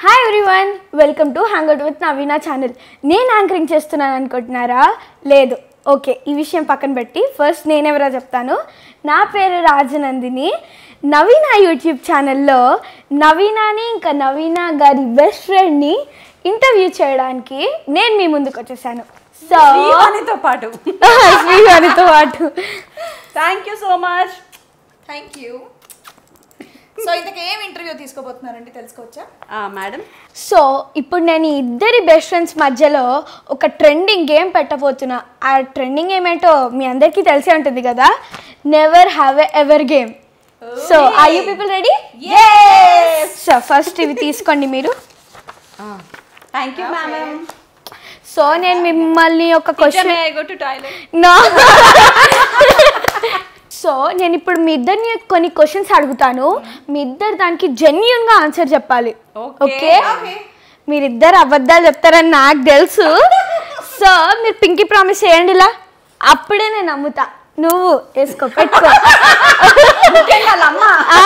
Hi everyone welcome to hangout with Naveena channel నేను anchoring చేస్తున్నాను అనుకుంటున్నారా లేదు ఓకే ఈ విషయం పక్కన పెట్టి ఫస్ట్ నేనెవరో చెప్తాను నా పేరు రాజనందిని నవీన యూట్యూబ్ ఛానల్లో నవీనాని ఇంకా నవీన గారి బెస్ట్ ఫ్రెండ్ని ఇంటర్వ్యూ చేయడానికి నేను మీ ముందుకు వచ్చేసాను సో శ్రీవాణితో పాటు శ్రీవారితో పాటు thank you so much thank you so ఇంతకు ఏం ఇంటర్వ్యూ తీసుకోబోతున్నారండి తెలుసుకోవచ్చా మేడం సో ఇప్పుడు నేను ఈ ఇద్దరి బెస్ట్ ఫ్రెండ్స్ మధ్యలో ఒక ట్రెండింగ్ గేమ్ పెట్టబోతున్నా ఆ ట్రెండింగ్ ఏమేంటో మీ అందరికీ తెలిసే ఉంటుంది కదా never have a ever game so I you people ready so first ఇవి తీసుకోండి మీరు థ్యాంక్ యూ మ్యామ్ సో నేను మిమ్మల్ని ఒక question I go to toilet no so నేను ఇప్పుడు మీ ఇద్దరిని కొన్ని క్వశ్చన్స్ అడుగుతాను మీ ఇద్దరు దానికి జెన్యున్ గా ఆన్సర్ చెప్పాలి Okay. ఓకే మీరిద్దరు అబద్ధాలు చెప్తారని నాకు తెలుసు సో మీరు పింకీ ప్రామిస్ చేయండి ఇలా అప్పుడే నేను నమ్ముతా నువ్వు వేసుకో పెట్టుకో ఆ,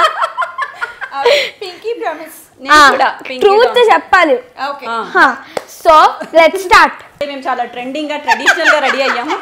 పింకీ ప్రామిస్ నేను కూడా పింకీ ట్రూత్ చెప్పాలి ఓకే ఆ. సో లెట్ స్టార్ట్ మేము చాలా ట్రెండింగ్ గా ట్రెడిషనల్ గా రెడీ అయ్యాము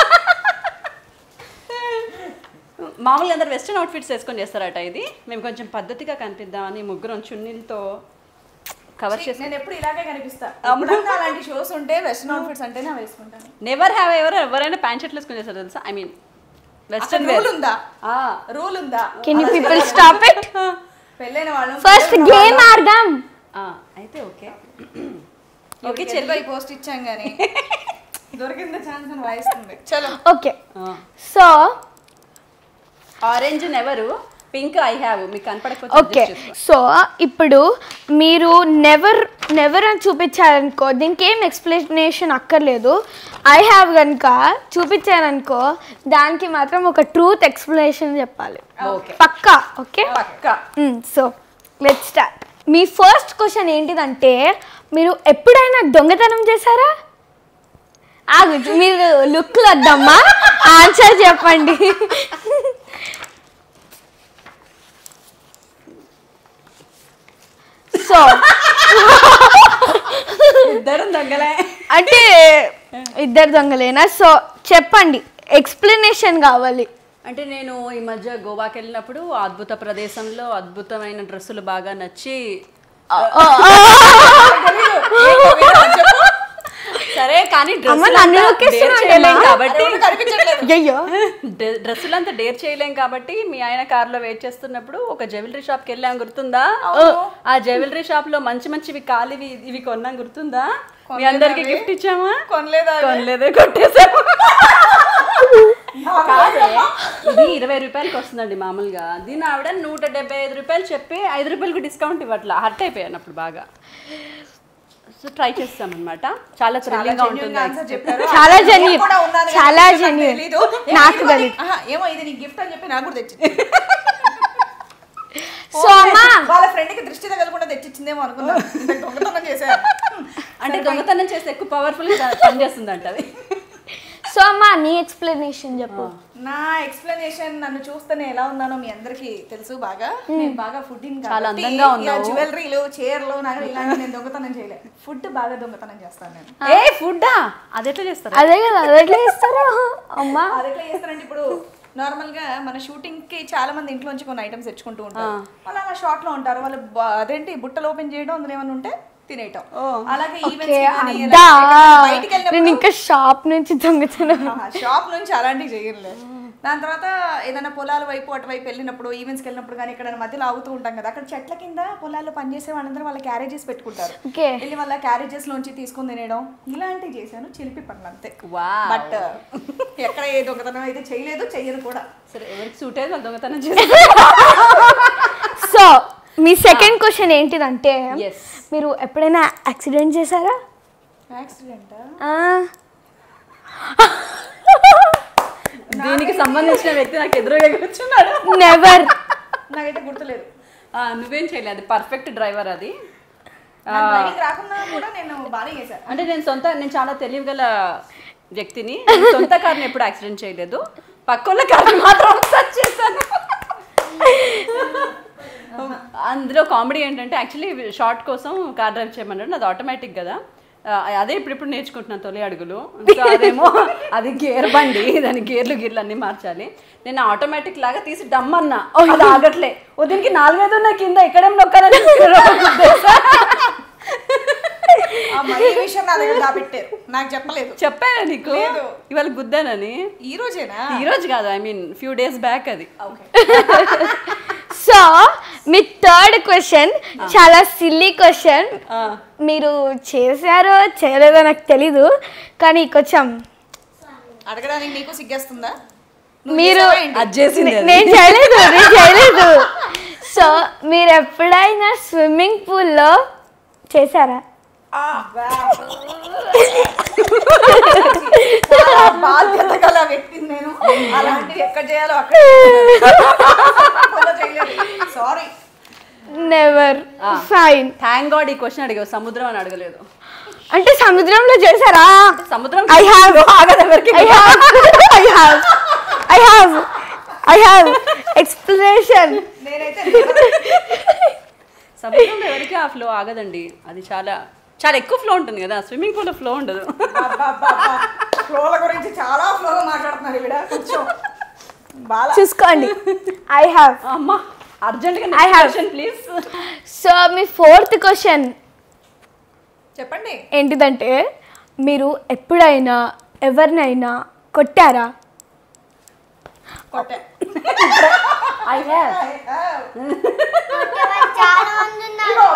మామూలుగా అందరు వెస్ట్రన్ అవుట్ఫిట్స్ వేసుకొని చేస్తారట ఇది మేము కొంచెం పద్ధతిగా కనిపిద్దామని ముగ్గురం చున్నీలతో కవర్ చేసి నేను ఎప్పుడు ఇలాగే కనిపిస్తా ఎప్పుడన్నా అలాంటి షోస్ ఉంటే వెస్టర్న్ అవుట్ఫిట్స్ అంటేనే వేసుకుంటాను నెవర్ హ్యావ్ ఎవరు ఎవరైనా ప్యాంట్ షర్ట్లు వేసుకొని చేస్తారు తెలుసా ఐ మీన్ వెస్ట్రన్ రూల్ ఉందా వేర్ రూల్ ఉందా can you people stop it పెళ్ళైన వాళ్ళు ఫస్ట్ గేమ్ ఆడదాం అయితే ఓకే ఓకే ఓకే చెల్లి చెల్లి పోస్ట్ ఇచ్చాం కానీ దొరికింద ఛాన్స్ అని వాయిస్తుంది చలో okay so orange never pink I have మీకు కనపడకపోతే ఓకే adjust చేసుకో. సో ఇప్పుడు మీరు నెవర్ నెవర్ అని చూపించారనుకో దీనికి ఏం ఎక్స్ప్లెనేషన్ అక్కర్లేదు ఐ హ్యావ్ కనుక చూపించారనుకో దానికి మాత్రం ఒక ట్రూత్ ఎక్స్ప్లెనేషన్ చెప్పాలి ఓకే పక్కా ఓకే పక్కా సో లెట్ స్టార్ట్ మీ ఫస్ట్ క్వశ్చన్ ఏంటిదంటే మీరు ఎప్పుడైనా దొంగతనం చేశారా ఆగు మీరు లుక్లు వద్దమ్మా ఆన్సర్ చెప్పండి సో ఇద్దరు దొంగలే అంటే ఇద్దరు దొంగలేనా సో చెప్పండి ఎక్స్ప్లెనేషన్ కావాలి అంటే నేను ఈ మధ్య గోవాకి వెళ్ళినప్పుడు ఆ అద్భుత ప్రదేశంలో అద్భుతమైన డ్రెస్సులు బాగా నచ్చి సరే కానీ అమ్మ, నన్ను నొక్కేస్తున్నావు చేయలేం కదా? కాబట్టి కనిపించట్లేదు అయ్యో డ్రె- డ్రెస్సులంతా డేర్ చేయలేం కాబట్టి మీ ఆయన కార్లో వెయిట్ చేస్తున్నప్పుడు ఒక జ్యువెలరీ షాప్కి వెళ్ళాం గుర్తుందా ఆ జ్యువెలరీ షాప్ లో మంచి మంచివి కాలివి ఇవి కొన్నాం గుర్తుందా మీ అందరికి గిఫ్ట్ ఇచ్చామా కొనలేదా అవి? కొనలేదే కొట్టేసాము కాదే, ఇది ఇరవై రూపాయలకి వస్తుందండి మామూలుగా దీని ఆవిడ నూట డెబ్బై ఐదు రూపాయలు చెప్పి ఐదు రూపాయలకి డిస్కౌంట్ ఇవ్వట్లా హర్ట్ అయిపోయాను అప్పుడు బాగా సో ట్రై చేస్తాం అనమాట చాలా థ్రిల్లింగ్ గా genuine గా answer ఉంటుంది చెప్పారు. చాలా నేను genuine. కూడా ఉన్నాను కానీ చాలా నాకు genuine. తెలీదు. నాకు ఏమో ఇది తెలీదు. ఆహా, ఏమో ఇది నీ గిఫ్ట్ అని చెప్పి నాకు కూడా తెచ్చింది సో అమ్మా వాళ్ళ ఫ్రెండ్ కి దృష్టి తగలకుండా తెచ్చిచ్చిందేమో అనుకున్నా ఇంత దొంగతనం చేశారు అంటే దొంగతనం చేస్తే ఎక్కువ పవర్ఫుల్ పనిచేస్తుంది అంట అది సో అమ్మా నీ ఎక్స్ప్లెనేషన్ చెప్పు నా ఎక్స్ప్లెనేషన్ నన్ను చూస్తేనే ఎలా ఉన్నానో మీ అందరికి తెలుసు బాగా నేను బాగా ఫుడ్ చాలా అందంగా ఉన్నావు. జ్యువెలరీలు చీరలు నగలు ఇలాంటి నేను దొంగతనం చేయలే ఫుడ్ బాగా దొంగతనం చేస్తాను నేను ఏ ఫుడ్డా అది ఎట్లా చేస్తారు అదే కదా అది ఎట్లా ఇస్తారా అమ్మా అది ఎట్లా చేస్తారంటే ఇప్పుడు నార్మల్ గా మన షూటింగ్ కి చాలా మంది ఇంట్లోంచి కొన్ని ఐటమ్స్ తెచ్చుకుంటూ ఉంటారు వాళ్ళు అలా షార్ట్ లో ఉంటారు వాళ్ళు బ- అదేంటి బుట్టలు ఓపెన్ చేయడం అందులో ఏమైనా ఉంటే తినేయటం అలాగే ఓకే ఈవెంట్స్ కానీ అద్దా బయటికి నేను వెళ్ళినప్పుడు ఇంకా షాప్ నుంచి దొంగతనం షాప్ నుంచి అలాంటివి చేయలే దాని తర్వాత ఏదైనా పొలాల వైపు అటువైపు వెళ్ళినప్పుడు ఈవెంట్స్కి వెళ్ళినప్పుడు కానీ ఇక్కడ మధ్యలో ఆగుతూ ఉంటాం కదా అక్కడ చెట్ల కింద పొలాల్లో పనిచేసే వాళ్ళందరూ వాళ్ళ క్యారేజెస్ పెట్టుకుంటారు ఓకే వెళ్ళి వాళ్ళ క్యారేజెస్ లోంచి తీసుకుని తినేయడం ఇలాంటివి చేశాను చిలిపి పనులు అంతే వావ్. బట్ ఎక్కడ ఏ దొంగతనం అయితే చేయలేదు చెయ్యను కూడా సరే ఎవరికి సూట్ అయితే వాళ్ళు దొంగతనం చేస్తారు సో మీ సెకండ్ క్వశ్చన్ ఏంటిదంటే Yes. మీరు ఎప్పుడైనా యాక్సిడెంట్ చేశారా యాక్సిడెంట్ ఆ, దీనికి సంబంధించిన వ్యక్తి నాకు ఎదురుగా కూర్చున్నాడు నెవర్ నాకైతే గుర్తులేదు ఆ, నువ్వేం చేయలేదు అది పర్ఫెక్ట్ డ్రైవర్ అది ఆ, డ్రైవింగ్ రాకుండా కూడా నేను బాగా చేశాను అంటే నేను సొంత నేను చాలా తెలివిగల వ్యక్తిని నేను సొంత కార్ని ఎప్పుడు యాక్సిడెంట్ చేయలేదు పక్కోళ్ళ కార్ని మాత్రం ఒకసారి చేశాను అందులో కామెడీ ఏంటంటే యాక్చువల్లీ షార్ట్ కోసం కార్ డ్రైవ్ చేయమన్నాడు అది ఆటోమేటిక్ కదా ఆ, అదే ఇప్పుడు ఇప్పుడు నేర్చుకుంటున్నాను తొలి అడుగులు సో అదేమో అది గేర్ బండి దాని గేర్లు గీర్లు అన్నీ మార్చాలి నేను ఆటోమేటిక్ లాగా తీసి డమ్మన్నా అది ఆగట్లే ఓ దీనికి నాలుగైదు ఉన్నాయి కింద ఎక్కడేం నొక్కాలని ఆ మరీ విషయం నా దగ్గర దాపెట్టారు నాకు చెప్పలేదు చెప్పాను నీకు లేదు. ఇవాళ గుద్దానని ఈ రోజేనా ఈ రోజు కాదు I mean few days back అది ఓకే సో మీ థర్డ్ క్వశ్చన్ చాలా సిల్లీ క్వశ్చన్ ఆ, మీరు చేశారో చేయలేదో నాకు తెలీదు కానీ కొంచెం అడగడానికి నీకు సిగ్గేస్తుందా నువ్వు మీరు చేసావా ఏంటి? అది చేసింది అది. నేను చేయలేదు నేను చేయలేదు సో మీరు ఎప్పుడైనా స్విమ్మింగ్ పూల్లో చేశారా చాలా బాధ్యత గల వ్యక్తిని నేను అలాంటివి ఎక్కడ చేయాలో అక్కడ చేయలేదు సారీ నెవర్ ఆ. ఫైన్ థ్యాంక్ గాడ్ ఈ క్వశ్చన్ అడిగావు సముద్రం అని అడగలేదు అంటే సముద్రంలో చేశారా సముద్రం ఐ హ్యావ్ ఆగదు ఎవరికి I have I have I have I have explanation నేనైతే సముద్రంలో ఎవరికి ఆ ఫ్లో ఆగదండి అది చాలా చాలా ఎక్కువ ఫ్లో ఉంటుంది కదా స్విమ్మింగ్ పూల్ ఫ్లో ఉండదు ఫ్లోల గురించి చాలా ఫ్లోగా మాట్లాడుతున్నారు ఇక్కడ కొంచెం బాగా చూసుకోండి ఐ హ్యావ్ అమ్మా అర్జెంట్గా I have- question please so మీ ఫోర్త్ క్వశ్చన్ చెప్పండి ఏంటిదంటే మీరు ఎప్పుడైనా ఎవరినైనా కొట్టారా కొట్టే ఐ హ్యావ్ చాలా మంది ఉన్నారు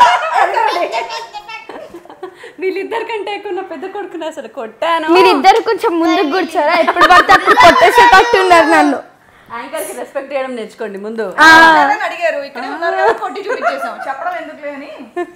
వీళ్ళిద్దరి కంటే ఎక్కువ నా పెద్ద కొడుకుని అసలు కొట్టాను మీరిద్దరు కొంచెం ముందుకు కూర్చోరా ఎప్పుడు పడితే అప్పుడు కొట్టేసేటట్టు ఉన్నారు నన్ను యాంకర్ కి రెస్పెక్ట్ చేయడం నేర్చుకోండి ముందు అని అడిగారు ఇక్కడే ఉన్నారు కదా కొట్టి చూపించేసాం చెప్పడం ఎందుకులే అని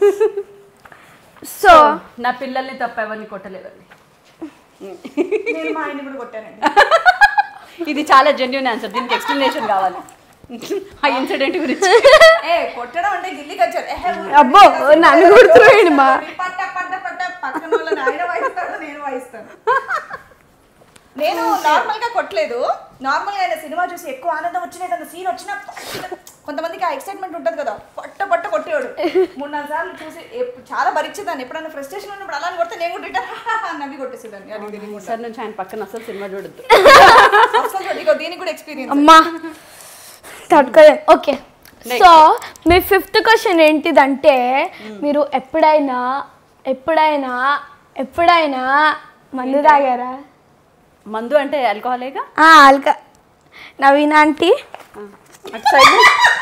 సో నా పిల్లల్ని తప్ప ఎవరిని కొట్టలేదండి నేను మా ఆయన్ని కూడా కొట్టానండి ఇది చాలా జెన్యున్ ఆన్సర్ దీనికి ఎక్స్ప్లెనేషన్ కావాలి ఆ ఇన్సిడెంట్ గురించి ఏ కొట్టడం అంటే గిల్లి కచ్చారు అబ్బో, నన్ను కొడుతున్నాడు మా. పట్ట పట్ట పట్ట పక్కన వాళ్ళని ఆయన వాయిస్తాడు నేను వాయిస్తాను నేను నార్మల్ గా కొట్టలేదు నార్మల్ గా ఆయన సినిమా చూసి ఎక్కువ ఆనందం వచ్చినా కదా సీన్ వచ్చినా పట్ట- కొంతమందికి ఆ ఎక్సైట్మెంట్ ఉంటుంది కదా పట్ట పట్ట కొట్టేవాడు మూడు నాలుగు సార్లు చూసి ఎప్పు- చాలా భరించేదాన్ని ఎప్పుడైనా ఫ్రస్ట్రేషన్ ఉన్నప్పుడు అలా కొడితే నేను కూడా రిటర్న్ నవ్వి కొట్టేసేదాన్ని అది తెలియకుండా. సార్ నుంచి ఆయన పక్కన అసలు సినిమా చూడద్దు అసలు చూడు, ఇగో దీనికి కూడా ఎక్స్పీరియన్స్ అమ్మా తట్టుకోలేం ఓకే సో మీ ఫిఫ్త్ క్వశ్చన్ ఏంటిదంటే మీరు ఎప్పుడైనా ఎప్పుడైనా ఎప్పుడైనా మందు తాగారా మందు అంటే ఆల్కహాలేగా ఆ, అల్క నవీన ఆంటీ అటు సైడ్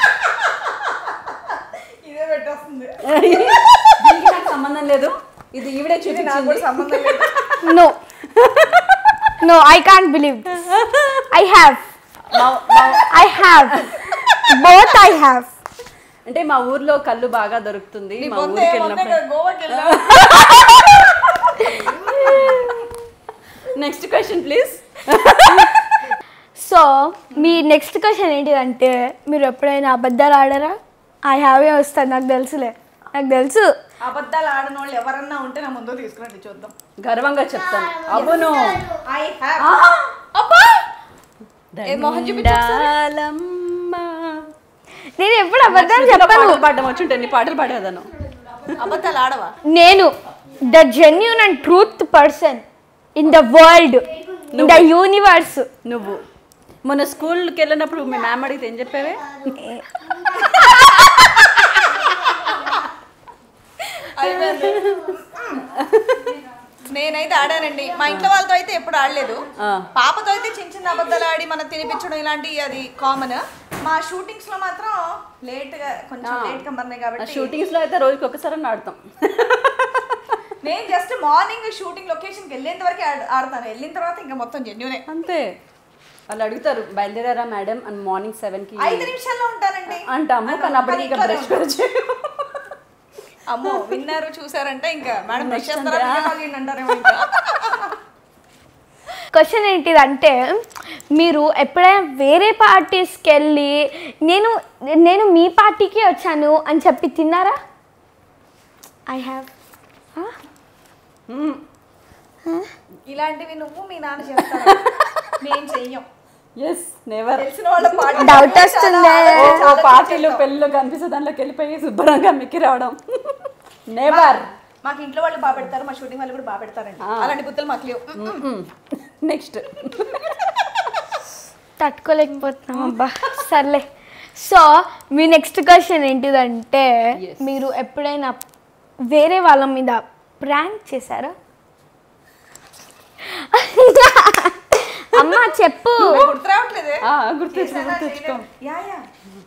ఇదే పెట్టేస్తుంది దీనికి నాకు సంబంధం లేదు ఇది ఈవిడే ఇది నాకు కూడా చూపించింది సంబంధం లేదు no no I can't believe I have మా- మా- I have both I have అంటే మా ఊర్లో కళ్ళు బాగా దొరుకుతుంది నీ మా పొందే ఊరికి మొన్నే వెళ్ళినప్పుడు కదా గోవాకి వెళ్ళా నెక్స్ట్ క్వశ్చన్ ప్లీజ్ సో మీ నెక్స్ట్ క్వశ్చన్ ఏంటిదంటే మీరు ఎప్పుడైనా అబద్ధాలు ఆడారా ఐ హ్యావ్ ఏ వస్తుంది నాకు తెలుసులే నాకు తెలుసు అబద్ధాలు ఆడిన వాళ్ళు ఎవరన్నా ఉంటే నా ముందు తీసుకురండి చూద్దాం గర్వంగా చెప్తాను అవును ఐ హ్యావ్ అబ్బా ఏ మొహం చూపించు ఒకసారి. దండాలమ్మ. నేను ఎప్పుడు అబద్ధాలు శృతిలో చెప్పాను పాటలు పాడడం వచ్చుంటే నీ పాటలు పాడేదాను అబద్ధాలు ఆడవా నేను the genuine and truth person in the world in the universe నువ్వు మొన్న స్కూల్కి వెళ్ళినప్పుడు మీ మ్యామ్ అడిగితే ఏం చెప్పావే అయిపోయింది. నేనైతే ఆడానండి మా ఇంట్లో వాళ్ళతో అయితే ఎప్పుడు ఆడలేదు ఆ. పాపతో అయితే చిన్న చిన్న అబద్ధాలు ఆడి మనం తినిపించడం ఇలాంటి అది కామన్ మా షూటింగ్స్ లో మాత్రం లేట్ గా కొంచెం లేట్ గా మన్నాయి కాబట్టి షూటింగ్స్ లో అయితే రోజుకి ఒకసారి ఆడతాం నేను జస్ట్ మార్నింగ్ షూటింగ్ లొకేషన్కి వెళ్ళేంత వరకు ఆడతాను వెళ్ళిన తర్వాత ఇంకా మొత్తం జెన్యునే అంతే వాళ్ళు అడుగుతారు బయలుదేరారా మేడం అండ్ మార్నింగ్ సెవెన్ కి ఐదు నిమిషాల్లో ఉంటానండి అంటాము కానీ అప్పటికి ఇంకా ఇంట్లోనే బ్రష్ కూడా చేయము. అమ్మో విన్నారు చూసారంటే ఇంకా మేడం Next బ్రష్ చేస్తారా అంతే. బియ్యం వాళ్ళు అంటారేమో ఇంకా క్వశ్చన్ ఏంటిదంటే మీరు ఎప్పుడైనా వేరే పార్టీస్కి వెళ్ళి నేను నేను మీ పార్టీకి వచ్చాను అని చెప్పి తిన్నారా ఐ హ్యావ్ మ్మ్. ఇలాంటివి నువ్వు మీ నాన్న చేస్తారు నేను చెయ్యం ఎస్ నెవర్ తెలిసిన వాళ్ళ పాట డౌట్ వస్తుందే ఓ పార్టీలు పెళ్ళిళ్ళు కనిపిస్తే దాంట్లోకి వెళ్ళిపోయి శుభ్రంగా మిక్కి రావడం నెవర్ మాకు ఇంట్లో వాళ్ళు బాగా పెడతారు మా షూటింగ్ వాళ్ళు కూడా బాగా పెడతారండి అలాంటి గుర్తులు మాకు లేవు నెక్స్ట్ తట్టుకోలేకపోతున్నాం అబ్బా సర్లే సో మీ నెక్స్ట్ క్వశ్చన్ ఏంటిదంటే Yes. మీరు ఎప్పుడైనా వేరే వాళ్ళ మీద ప్రాంక్ చేశారా అమ్మా చెప్పు గుర్తు రావట్లేదే గుర్తు చేశానా, గుర్తు చేయలేదు? యా యా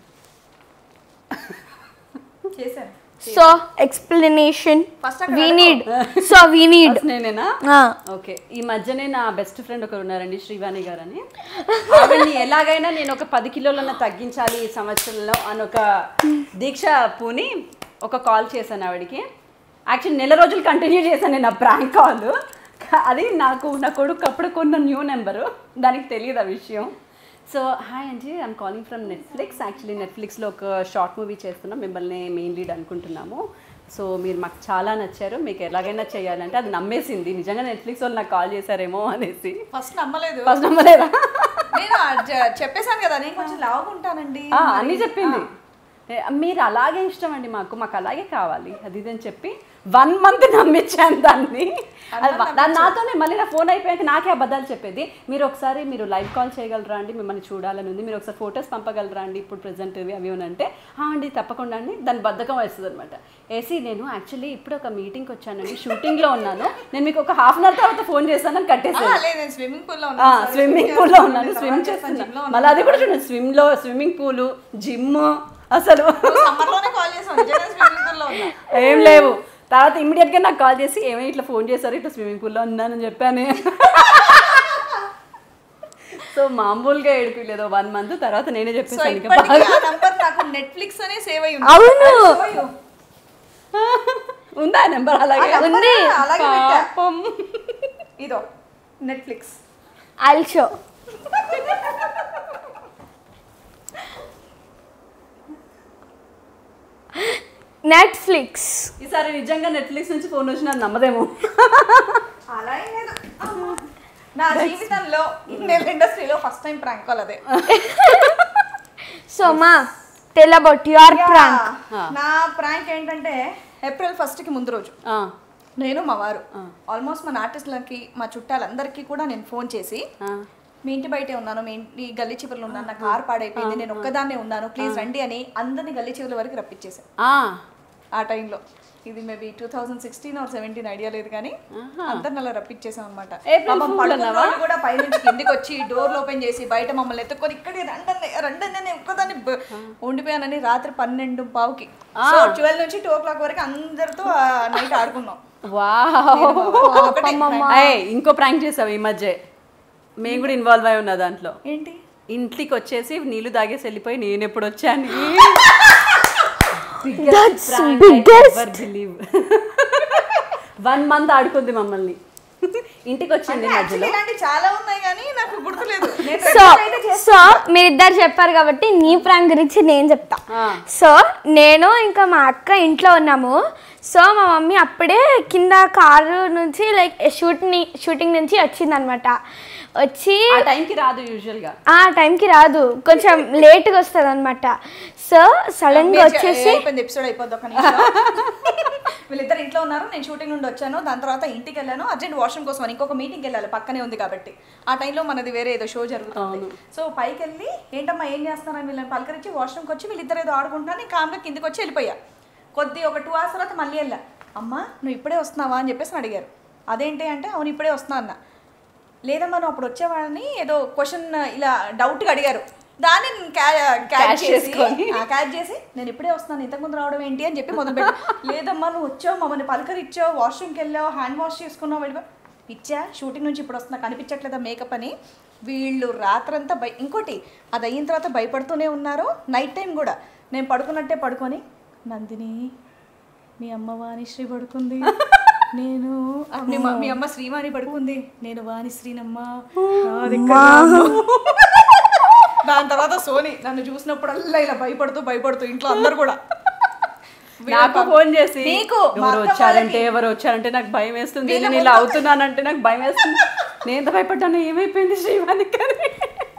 చేశాను సో ఎక్స్ప్లెనేషన్ First అక్కడ we need so we need First నేనేనా ఓకే ఈ మధ్యనే నా బెస్ట్ ఫ్రెండ్ ఒకరు ఉన్నారండి శ్రీవాణి గారు అని ఆవిడ్ని ఎలాగైనా నేను ఒక పది కిలోలన్నా తగ్గించాలి ఈ సంవత్సరంలో అని ఒక దీక్ష పూని ఒక కాల్ చేశాను ఆవిడకి యాక్చువల్లీ నెల రోజులు కంటిన్యూ చేశాను నేను ఆ ప్రాంక్ కాల్ అది నాకు నా కొడుకు అప్పుడు కొన్న న్యూ నెంబరు దానికి తెలియదు ఆ విషయం సో హాయ్ అండి I'm calling from Netflix actually నెట్ఫ్లిక్స్లో ఒక షార్ట్ మూవీ చేస్తున్నాం మిమ్మల్ని మెయిన్ లీడ్ అనుకుంటున్నాము సో మీరు మాకు చాలా నచ్చారు మీకు ఎలాగైనా చేయాలంటే అది నమ్మేసింది నిజంగా నెట్ఫ్లిక్స్ వాళ్ళు నాకు కాల్ చేశారేమో అనేసి ఫస్ట్ నమ్మలేదు ఫస్ట్ నమ్మలేదా నేను ఆ జ- చెప్పేశాను కదా నేను కొంచెం లావుకుంటానండి ఆ, అన్నీ చెప్పింది ఏ, మీరు అలాగే ఇష్టం అండి మాకు మాకు అలాగే కావాలి అది ఇది అని చెప్పి వన్ మంత్ నమ్మించాను దాన్ని అది వ- దాన్ని నాతోనే మళ్ళీ నా ఫోన్ అయిపోయాక నాకే అబద్ధాలు చెప్పేది మీరు ఒకసారి మీరు లైవ్ కాల్ చేయగలరా అండి మిమ్మల్ని చూడాలని ఉంది మీరు ఒకసారి ఫొటోస్ పంపగలరా అండి ఇప్పుడు ప్రజెంట్ అవి అని అంటే "ఆ అండి తప్పకుండా అండి దాని బద్ధకం వేస్తుంది అనమాట ఏసీ నేను యాక్చువల్లీ ఇప్పుడు ఒక మీటింగ్కి వచ్చానండి షూటింగ్లో ఉన్నాను నేను మీకు ఒక హాఫ్ అన్ అవర్ తర్వాత ఫోన్ చేస్తానని ఆ, కట్టేసాను లేదు నేను స్విమ్మింగ్ పూల్ లో ఆ, స్విమ్మింగ్ పూల్ లో ఉన్నాను స్విమ్ gym లో చేస్తున్నా మళ్ళీ అది కూడా చూడండి స్విమ్ లో స్విమ్మింగ్ పూల్ జిమ్ అసలు సమ్మర్ లోనే కాల్ చేసాను నిజంగా స్విమ్మింగ్ పూల్ లో ఉన్నా ఏం లేవు తర్వాత ఇమ్మీడియట్ గా నాకు కాల్ చేసి ఏమై ఇట్లా ఫోన్ చేశారు ఇట్లా స్విమ్మింగ్ పూల్ లో ఉన్నానని చెప్పాను సో మామూలుగా ఏడిపిలేదు వన్ మంత్ తర్వాత నేనే సో చెప్పేసాను ఇంకా ఇప్పటికీ బాగా. ఆ నంబర్ నాకు నెట్ఫ్లిక్స్ అనే సేవ్ అయ్యి ఉంది అవును. I'll show you. ఉందా నెంబర్ అలాగే ఆ number ఉంది. అలాగే పెట్టా పాపం. ఇదో నెట్ఫ్లిక్స్ ఐల్ షో నెట్ఫ్లిక్స్ ఈసారి నిజంగా నెట్ఫ్లిక్స్ నుంచి ఫోన్ వచ్చినా నమ్మదేమో అలా ఏం లేదు అమ్మా. నా జీవితంలో ఇండియన్ ఇండస్ట్రీలో ఫస్ట్ టైం ప్రాంక్ కాల్ అదే సో మా tell about your prank Yeah. నా ప్రాంక్ ఏంటంటే ఏప్రిల్ ఫస్ట్ కి ముందు రోజు ఆ, నేను మా వారు ఆల్మోస్ట్ మన ఆర్టిస్టులకి మా చుట్టాలందరికీ కూడా నేను ఫోన్ చేసి ఆ. మీ ఇంటి బయటే ఉన్నాను మీ ఇంటి గల్లీ చివరిలో ఉన్నాను నా కార్ పాడైపోయింది నేను ఒక్కదాన్నే ఉన్నాను ప్లీజ్ రండి అని అందరినీ గల్లీ చివరి వరకు రప్పించేసాను ఆ, ఆ టైంలో ఇది maybe two thousand sixteen or seventeen idea లేదు కానీ అందరిని అలా రప్పించేసాం అనమాట April Fool అన్నావా? కూడా పైనుంచి కిందికి వచ్చి డోర్లు ఓపెన్ చేసి బయట మమ్మల్ని ఎత్తుకొని ఇక్కడే రండి రండి నేను ఒక్కదాన్ని బ- ఉండిపోయానని రాత్రి పన్నెండు పావుకి సో ట్వెల్వ్ నుంచి టూ ఓ క్లాక్ వరకు అందరితో నైట్ ఆడుకున్నాం వావ్ ఒకటే ఏయ్, ఇంకో ప్రాంక్ చేసావు ఈ మధ్య మేము కూడా ఇన్వాల్వ్ అయి ఉన్నా దాంట్లో ఏంటి ఇంట్లోకి వచ్చేసి నీళ్లు తాగేసి వెళ్ళిపోయి నేను ఎప్పుడు వచ్చాను That's biggest. వన్ మంత్ ఆడుకుంది మమ్మల్ని ఇంటికి వచ్చింది మధ్యలో యాక్చువల్లీ ఇలాంటి చాలా ఉన్నాయి కానీ నాకు గుర్తులేదు నేను సో regular అయితే చేస్తాను. సో మీరిద్దరు చెప్పారు కాబట్టి నీ ప్రాంక్ గురించి నేను చెప్తా ఆ. సో నేను ఇంకా మా అక్క ఇంట్లో ఉన్నాము సో మా మమ్మీ అప్పుడే కింద కారు నుంచి లైక్ షూటింగ్ షూటింగ్ నుంచి వచ్చిందనమాట వచ్చి ఆ టైంకి రాదు యూజువల్ గా ఆ టైంకి రాదు కొంచెం లేట్గా వస్తుంది అనమాట సో సడన్గా మీరు వచ్చేసి చె- అయిపోయింది ఎపిసోడ్ అయిపోద్ది ఒక నిమిషం వీళ్ళిద్దరు ఇంట్లో ఉన్నారు నేను షూటింగ్ నుండి వచ్చాను దాని తర్వాత ఇంటికి వెళ్ళాను అర్జెంట్ వాష్రూమ్ కోసం అని ఇంకొక మీటింగ్కి వెళ్ళాలి పక్కనే ఉంది కాబట్టి ఆ టైంలో మనది వేరే ఏదో షో జరుగుతుంది సో పైకి వెళ్ళి ఏంటమ్మా ఏం చేస్తున్నారని వీళ్ళని పలకరించి వాష్రూమ్కి వచ్చి వీళ్ళిద్దరు ఏదో ఆడుకుంటున్నా నేను కామ్గా కిందికి వచ్చి వెళ్ళిపోయా కొద్ది ఒక టూ అవర్స్ తర్వాత మళ్ళీ వెళ్ళా అమ్మా నువ్వు ఇప్పుడే వస్తున్నావా అని చెప్పేసి అడిగారు అదేంటి అంటే అవును ఇప్పుడే వస్తున్నా అన్న లేదమ్మా నువ్వు అప్పుడు వచ్చేవాళ్ళని ఏదో క్వశ్చన్ ఇలా డౌట్గా అడిగారు దాన్ని నేను క్యా- క్యాచ్ Catch చేసి చేసుకొని. ఆ క్యాచ్ చేసి నేను ఇప్పుడే వస్తున్నాను ఇంతకుముందు రావడం ఏంటి అని చెప్పి మొదలుపెట్టి లేదమ్మా నువ్వు వచ్చావు మమ్మల్ని పలకరిచ్చావు వాష్రూమ్కి వెళ్ళావు హ్యాండ్ వాష్ చేసుకున్నావు వెళ్ళిపో ఇచ్చా షూటింగ్ నుంచి ఇప్పుడు వస్తున్నా కనిపించట్లేదా మేకప్ అని వీళ్ళు రాత్రంతా భయ ఇంకోటి అది అయిన తర్వాత భయపడుతూనే ఉన్నారు నైట్ టైం కూడా నేను పడుకున్నట్టే పడుకొని నందిని మీ అమ్మ వాణిశ్రీ పడుకుంది నేను ఆ, మీ మ- మీ అమ్మ శ్రీవాణి పడుకుంది నేను వాణిశ్రీనమ్మ నాది కదా. దాని తర్వాత సోని నన్ను చూసినప్పుడల్లా ఇలా భయపడుతూ భయపడుతూ ఇంట్లో అందరు కూడా నాకు ఫోన్ చేసి నీకు, మా ఎవరు అక్క వచ్చారంటే వాళ్ళకి. ఎవరు వచ్చారంటే నాకు భయం వేస్తుంది వీళ్ళ నేను ఇలా ముందు- అవుతున్నానంటే నాకు భయం వేస్తుంది నేను ఎంత భయపడ్డాను ఏమైపోయింది శ్రీవాణి కానీ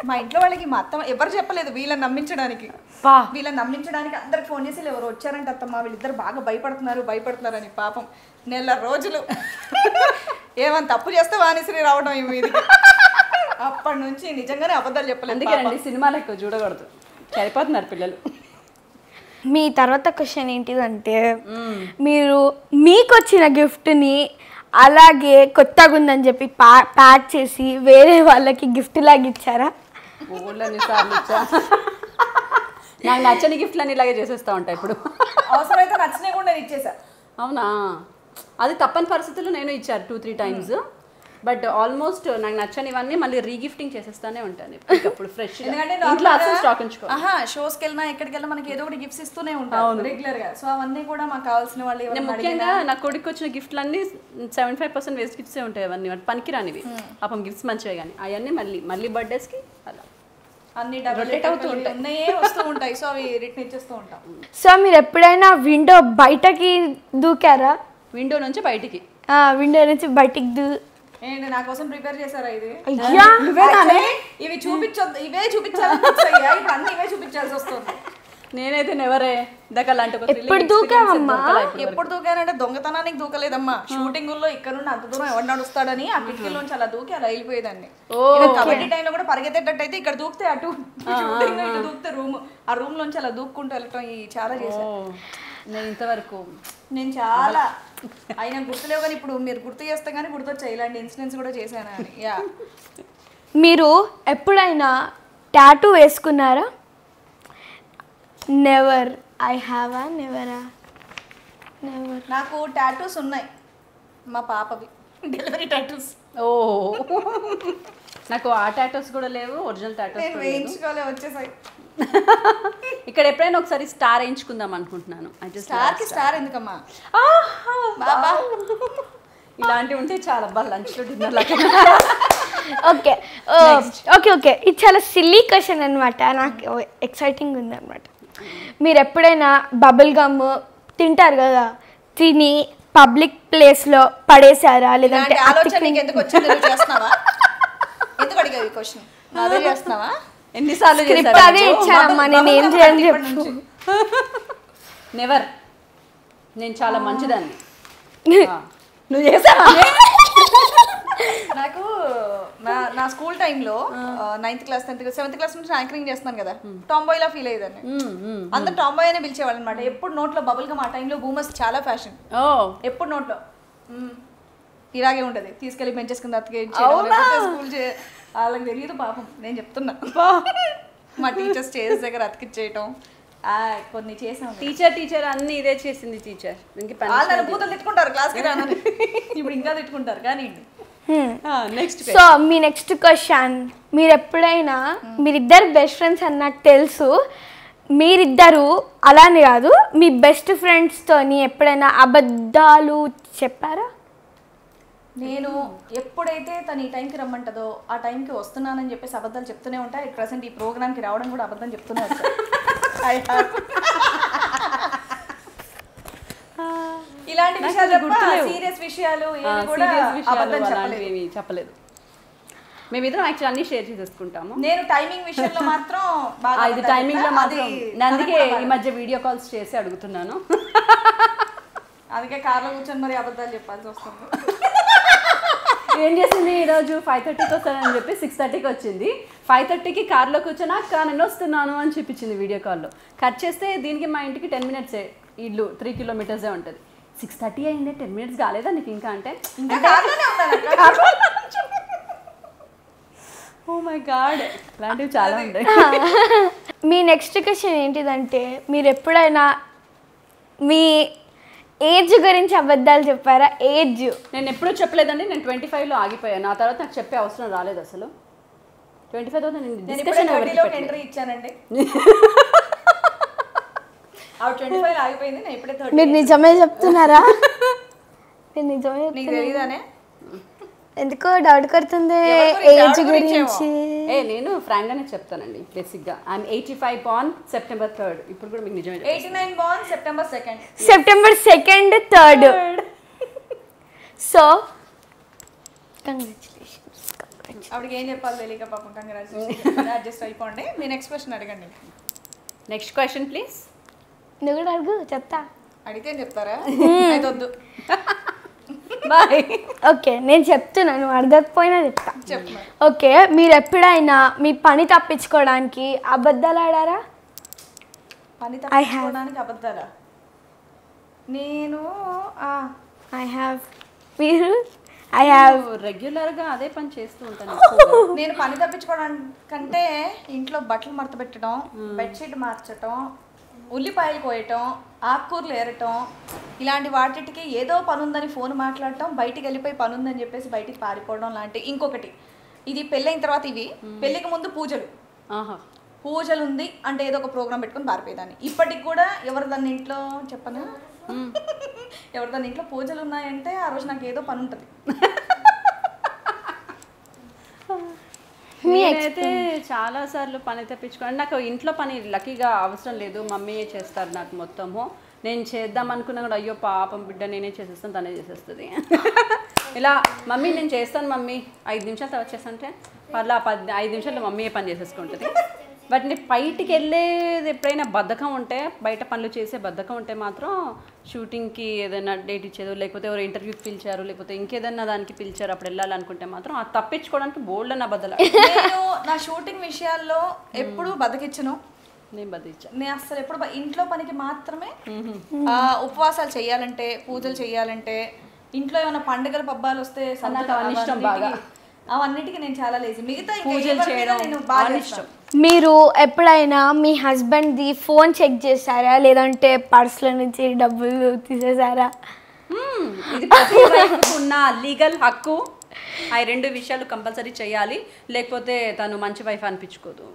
మా ఇంట్లో వాళ్ళకి మా అత్త ఎవరు చెప్పలేదు వీళ్ళని నమ్మించడానికి పా వీళ్ళని నమ్మించడానికి అందరికి ఫోన్ చేసి ఎవరు వచ్చారంటే అత్తమ్మ వీళ్ళిద్దరు బాగా భయపడుతున్నారు భయపడుతున్నారని పాపం నెల రోజులు ఏమని తప్పు చేస్తే వాణిశ్రీ రావడం ఈ మీదకి అప్పటి నుంచి నిజంగానే అబద్ధాలు చెప్పలేదు అందుకే రండి సినిమాలు ఎక్కువ చూడకూడదు సరిపోతున్నారు పిల్లలు మీ తర్వాత క్వశ్చన్ ఏంటిదంటే మీరు మీకు వచ్చిన గిఫ్ట్ని అలాగే కొత్తగా ఉందని చెప్పి పా ప్యాక్ చేసి వేరే వాళ్ళకి గిఫ్ట్ లాగా ఇచ్చారా ఊళ్ళని సార్లు ఇచ్చా నాకు నచ్చని గిఫ్ట్లన్నీ ఇలాగే చేసేస్తా ఉంటాయి ఇప్పుడు అవసరమైతే నచ్చినాయి కూడా నేను ఇచ్చేసా అవునా అది తప్పని పరిస్థితుల్లో నేను ఇచ్చారు two three times but almost నాకు నచ్చనివన్నీ మళ్ళీ రీగిఫ్టింగ్ చేసేస్తానే ఉంటాను ఇప్పుడు ఫ్రెష్ ఎందుకంటే ఇంట్లో అసలు స్టాక్ ఉంచుకో ఆహా షోస్కి వెళ్ళినా ఎక్కడికి వెళ్ళినా మనకి ఏదో ఒకటి గిఫ్ట్స్ ఇస్తూనే ఉంటాం రెగ్యులర్ గా సో అవన్నీ కూడా మాకు కావాల్సిన వాళ్ళు నేను ఎవరైనా ముఖ్యంగా నా కొడుకు వచ్చిన గిఫ్ట్లు అన్ని సెవెంటీ ఫైవ్ పర్సెంట్ వేస్ట్ గిఫ్ట్సే ఉంటాయి అవన్నీ వాటి పనికిరానివి పాపం గిఫ్ట్స్ మంచివే కానీ అవన్నీ మళ్ళీ మళ్ళీ బర్త్డేస్కి అలా అన్ని డబుల్ అవుతూ ఉంటాయి ఉన్నాయే వస్తూ ఉంటాయి సో అవి రిటర్న్ ఇచ్చేస్తూ ఉంటాం సో మీరు ఎప్పుడైనా విండో బయటకి దూకారా విండో నుంచి బయటికి ఆ, విండో నుంచి బయటికి దూ ఏంటి నా కోసం ప్రిపేర్ చేశారా ఇది అయ్యా Actually, ఇవి చూపించొద్దు ఇవే చూపించాలి ఇప్పుడు అన్ని ఇవే చూపించాల్సి వస్తుంది నేనైతే నెవరే ఇందాక అలాంటి ఒక thrilling ఎప్పుడు experience దూకావమ్మా? దొరకలా ఇప్పుడు వరకు. ఎప్పుడు దూకానంటే దొంగతనానికి దూకలేదమ్మా షూటింగ్ లో ఇక్కడ నుండి అంత దూరం ఎవరు నడుస్తాడని ఆ కిటికీలోంచి అలా దూకి అలా వెళ్ళిపోయేదాన్ని ఈవెన్ కబడ్డీ టైంలో కూడా పరిగెత్తేటట్టు అయితే ఇక్కడ దూకితే అటు షూటింగ్ ఇటు దూకితే రూమ్ ఆ రూమ్ లోంచి అలా దూక్కుంటూ వెళ్ళటం ఈ చాలా చేశాను ఓ, నేను ఇంతవరకు నేను చాలా అయినా గుర్తులేవు కానీ ఇప్పుడు మీరు గుర్తు చేస్తే కానీ గుర్తొచ్చాయి ఇలాంటి ఇన్సిడెంట్స్ కూడా చేశాను అని యా మీరు ఎప్పుడైనా టాటూ వేసుకున్నారా నెవర్ ఐ హ్యావ్ ఆ నెవరా నెవర్ నాకు టాటూస్ ఉన్నాయి మా పాపవి డెలివరీ టాటూస్ ఓ నాకు ఆ టాటోస్ కూడా లేవు ఒరిజినల్ టాటోస్ నేను వేయించుకోలే వచ్చేసాయి ఇక్కడ ఎప్పుడైనా ఒకసారి స్టార్ వేయించుకుందాం అనుకుంటున్నాను I just స్టార్ love కి స్టార్ ఎందుకమ్మా ఆహా, బాబా ఇలాంటివి ఉంటే చాలా బాగా లంచ్లో డిన్నర్ లాగా ఓకే ఓకే ఓకే ఇది చాలా సిల్లీ క్వశ్చన్ అనమాట నాకు ఎక్సైటింగ్ ఉంది అనమాట మీరు ఎప్పుడైనా బబుల్ గమ్ తింటారు కదా తిని పబ్లిక్ ప్లేస్లో పడేశారా లేదంటే ఇలాంటి ఆలోచన నీకు ఎందుకు వచ్చింది నువ్వు చేస్తున్నావా ఎందుకు అడిగావు ఈ క్వశ్చన్ అదే చేస్తున్నావా ఎన్నిసార్లు స్క్రిప్ట్ అదే ఇచ్చారమ్మా నేను ఏం చేయని చెప్పు నెవర్ నేను చాలా మంచిదాన్ని ఆ. నువ్వు చేసావా నాకు నా నా స్కూల్ టైంలో ninth class tenth class seventh class నుంచి యాంకరింగ్ చేస్తున్నాను కదా టాంబాయ్ లా ఫీల్ అయ్యేదాన్ని మ్మ్, మ్మ్. అందరు టాంబాయ్ అనే పిలిచేవాళ్ళు అనమాట ఎప్పుడు నోట్లో బబుల్ గమ్ ఆ టైంలో బూమర్స్ చాలా ఫ్యాషన్ ఓ ఎప్పుడు నోట్లో మ్మ్. ఇలాగే ఉంటది తీసుకెళ్లి బెంచెస్ కింద అతికే స్కూల్ వాళ్ళకి తెలియదు పాపం నేను చెప్తున్నా మా టీచర్స్ స్టేజ్ దగ్గర అతికిచ్చేయటం ఆ, కొన్ని చేసాం టీచర్ టీచర్ అన్ని ఇదే చేసింది టీచర్ దీనికి పని వాళ్ళు నన్ను బూతులు తిట్టుకుంటారు క్లాస్కి రానని ఇప్పుడు ఇంకా తిట్టుకుంటారు కానీ నెక్స్ట్ సో మీ నెక్స్ట్ క్వశ్చన్ మీరు ఎప్పుడైనా మీరిద్దరు బెస్ట్ ఫ్రెండ్స్ అని నాకు తెలుసు మీరిద్దరు అలానే కాదు మీ బెస్ట్ ఫ్రెండ్స్తోని ఎప్పుడైనా అబద్ధాలు చెప్పారా నేను ఎప్పుడైతే తను ఈ టైంకి రమ్మంటదో ఆ టైంకి వస్తున్నానని చెప్పేసి అబద్ధాలు చెప్తూనే ఉంటా ఇట్ ప్రజెంట్ ఈ ప్రోగ్రామ్కి రావడం కూడా అబద్ధం చెప్తూనే వచ్చా I have. ఇలాంటి విషయాలు గుర్తులేవు. సీరియస్ విషయాలు ఏవి కూడా సీరియస్ అబద్ధం విషయాలు చెప్పలేదు అలాంటివి చెప్పలేదు మేమిద్దరం యాక్చువల్ అన్ని షేర్ చేసేసుకుంటాము నేను టైమింగ్ విషయంలో మాత్రం ఆ, బాగా ఇది అబద్ధాలు టైమింగ్ లో చెప్తా. మాత్రం అది నేను అందుకే తనకు ఈ మధ్య వీడియో కాల్స్ చేసి అడుగుతున్నాను అందుకే కార్లో కూర్చొని మరి అబద్ధాలు చెప్పాల్సి వస్తుంది ఏం చేసింది ఈరోజు ఫైవ్ థర్టీకి వస్తానని చెప్పి సిక్స్ థర్టీకి వచ్చింది ఫైవ్ థర్టీకి కార్లో కూర్చొని అక్క నేను వస్తున్నాను అని చూపించింది వీడియో కాల్లో కట్ చేస్తే దీనికి మా ఇంటికి టెన్ మినిట్సే ఇల్లు త్రీ కిలోమీటర్సే ఉంటుంది సిక్స్ థర్టీ అయింది టెన్ మినిట్స్ కాలేదా నీకు ఇంకా అంటే ఇంకా కార్లోనే ఉన్నాను అక్క. ఓ మై గాడ్ ఇలాంటివి చాలా ఉంటాయి మీ నెక్స్ట్ క్వశ్చన్ ఏంటిదంటే మీరు ఎప్పుడైనా మీ ఏజ్ గురించి అబద్ధాలు చెప్పారా ఏజ్ నేను ఎప్పుడూ చెప్పలేదండి నేను ట్వంటీ ఫైవ్లో ఆగిపోయాను ఆ తర్వాత నాకు చెప్పే అవసరం రాలేదు అసలు ట్వంటీ ఫైవ్ తర్వాత నేను నేను ఇప్పుడే డిస్కషన్ థర్టీలోకి ఎంట్రీ ఇచ్చానండి ఆవిడ ట్వంటీ ఫైవ్ ఆగిపోయింది నేను ఇప్పుడే థర్టీ మీరు నిజమే చెప్తున్నారా మీరు నిజమే నీకు చెప్తున్నారా? తెలియదానే ఎందుకో డౌట్ కొడుతుంది ఎవరి గురించి? ఏజ్ ఎవరి గురించేమో? గురించి ఏ నేను ఫ్రాంక్ గానే చెప్తానండి బేసిక్గా I'm eighty five born September third ఇప్పుడు కూడా మీకు నిజమే eighty nine born September second September second third so congratulations ఆవిడకి ఏం చెప్పాలి తెలియక పాపం కంగ్రాచులేషన్ అడ్జస్ట్ అయిపోండి మీ నెక్స్ట్ క్వశ్చన్ అడగండి నెక్స్ట్ క్వశ్చన్ ప్లీజ్ నువ్వు కూడా అడుగు చెప్తా అడిగితే ఏం చెప్తారా అయితే వద్దు బాయ్ ఓకే నేను చెప్తున్నా నువ్వు అడగకపోయినా చెప్తా చెప్పు మరి. ఓకే మీరు ఎప్పుడైనా మీ పని తప్పించుకోవడానికి అబద్ధాలు ఆడారా పని have. తప్పించుకోవడానికి అబద్ధాలా నేను ఆ, ఐ హ్యావ్ మీరు ఐ హ్యావ్ రెగ్యులర్ గా అదే పని చేస్తూ ఉంటాను ఎక్కువగా. నేను పని తప్పించుకోవడానికి కంటే ఇంట్లో బట్టలు మడత పెట్టడం బెడ్షీట్ మార్చటం ఉల్లిపాయలు కోయటం ఆకుకూరలు ఏరటం ఇలాంటి వాటికి ఏదో పని ఉందని ఫోన్ మాట్లాడటం బయటికి వెళ్ళిపోయి పని ఉందని చెప్పేసి బయటికి పారిపోవడం లాంటి ఇంకొకటి ఇది పెళ్ళైన తర్వాత ఇవి పెళ్ళికి ముందు పూజలు ఆహా పూజలు ఉంది అంటే ఏదో ఒక ప్రోగ్రామ్ పెట్టుకొని పారిపోయేదాన్ని ఇప్పటికి కూడా ఎవరు దాని ఇంట్లో చెప్పనా ఎవరు దాని ఇంట్లో పూజలు ఉన్నాయంటే ఆ రోజు నాకు ఏదో పని ఉంటుంది నేనైతే చాలా సార్లు పని తెప్పించుకోండి నాకు ఇంట్లో పని లక్కీగా అవసరం లేదు మమ్మీయే చేస్తారు నాకు మొత్తము నేను చేద్దాం అనుకున్నా కూడా అయ్యో పాపం బిడ్డ నేనే చేసేస్తాను తనే చేసేస్తుంది ఇలా మమ్మీ నేను చేస్తాను మమ్మీ ఐదు నిమిషాలు తర్వాత చేస్తానంటే అలా పది ఐదు నిమిషాల్లో మమ్మీయే పని చేసేసుకుంటుంది బట్ నేను బయటికి వెళ్ళేది ఎప్పుడైనా బద్ధకం ఉంటే బయట పనులు చేసే బద్ధకం ఉంటే మాత్రం షూటింగ్కి ఏదైనా డేట్ ఇచ్చేదో లేకపోతే ఎవరు ఇంటర్వ్యూకి పిలిచారు లేకపోతే ఇంకేదైనా దానికి పిలిచారు అప్పుడు వెళ్ళాలనుకుంటే మాత్రం అది తప్పించుకోవడానికి బోల్డ్ నా బద్దల నేను నా షూటింగ్ విషయాల్లో ఎప్పుడు బతికించను నేను బదిలిచ్చా నేను అసలు ఎప్పుడు బ- ఇంట్లో పనికి మాత్రమే ఆ, ఉపవాసాలు చేయాలంటే పూజలు చేయాలంటే ఇంట్లో ఏమైనా పండుగలు పబ్బాలు వస్తే నాకు అవన్నీ ఇష్టం బాగా. అవన్నిటికి నేను చాలా లేజీ మిగతా ఇంకా పూజలు ఎవరి మీద చేయడం నేను బాగా అవన్నీ చేస్తాను. మీరు ఎప్పుడైనా మీ హస్బెండ్ది ఫోన్ చెక్ చేశారా లేదంటే పర్సుల నుంచి డబ్బులు తీసేసారా మ్మ్. ఇది ప్రతి వైపుకు ఉన్న లీగల్ హక్కు ఆ రెండు విషయాలు కంపల్సరీ చేయాలి లేకపోతే తను మంచి వైఫ్ అనిపించుకోదు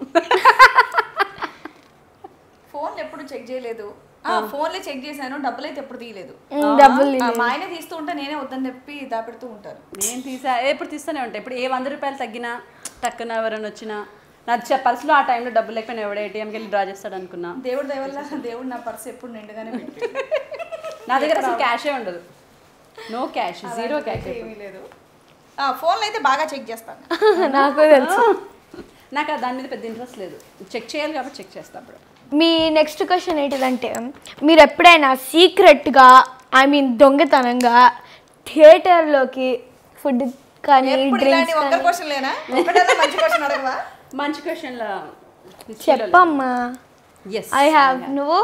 ఫోన్లు ఎప్పుడు చెక్ చేయలేదు ఆ, ఫోన్లే చెక్ చేశాను డబ్బులు అయితే ఎప్పుడు తీయలేదు ఉమ్, డబ్బులు ఆ, మా ఆయన తీస్తూ ఉంటే నేనే వద్దని చెప్పి దాపెడుతూ ఉంటారు నేను తీసా ఎప్పుడు తీస్తూనే ఉంటాయి ఇప్పుడు ఏ వంద రూపాయలు తగ్గినా టక్కున ఎవరైనా వచ్చినా నా చె- పర్సులో ఆ టైంలో డబ్బులు లేకపోయినా ఎవడ ఏటీఎంకి వెళ్ళి డ్రా చేస్తాడు అనుకున్నా దేవుడు దయవల్ల దేవుడు నా పర్స్ ఎప్పుడు నిండుగానే పెట్టాడు. నా దగ్గర అసలు క్యాషే ఉండదు నో క్యాష్ జీరో క్యాష్ ఏమీ లేదు ఆ, ఫోన్లు అయితే బాగా చెక్ చేస్తాను నాకు తెలుసు నాకు ఆ దాని మీద పెద్ద ఇంట్రెస్ట్ లేదు చెక్ చేయాలి కాబట్టి చెక్ చేస్తా అప్పుడు మీ నెక్స్ట్ క్వశ్చన్ ఏంటిదంటే మీరు ఎప్పుడైనా సీక్రెట్గా ఐ మీన్ దొంగతనంగా థియేటర్లోకి ఫుడ్ కానీ ఎప్పుడు డ్రింక్స్ ఇలాంటి ఒక్క క్వశ్చన్ లేనా ఒకటన్నా మంచి క్వశ్చన్ అడగవా మంచి క్వశ్చన్ల చెప్పమ్మా ఎస్ ఐ హ్యావ్ నువ్వు